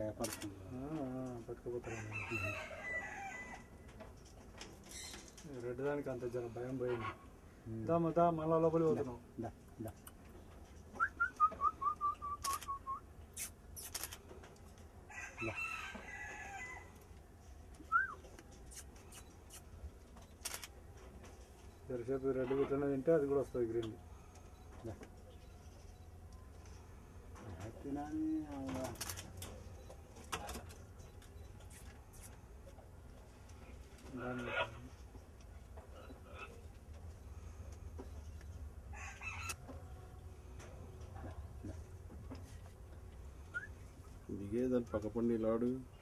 భయపడుతుంది పట్టుకుపోతారు రెడ్ దానికి అంత జర భయం పోయింది దా దా మళ్ళా లోపలికి పోతున్నాం దా దా దా జరసేపు రెడ్ ఇట్లనే తింటే అది కూడా వస్తుంది గ్రీన్ దా తినాలి అవునా దాన్ని దిగే దాని పక్క పండి లాడు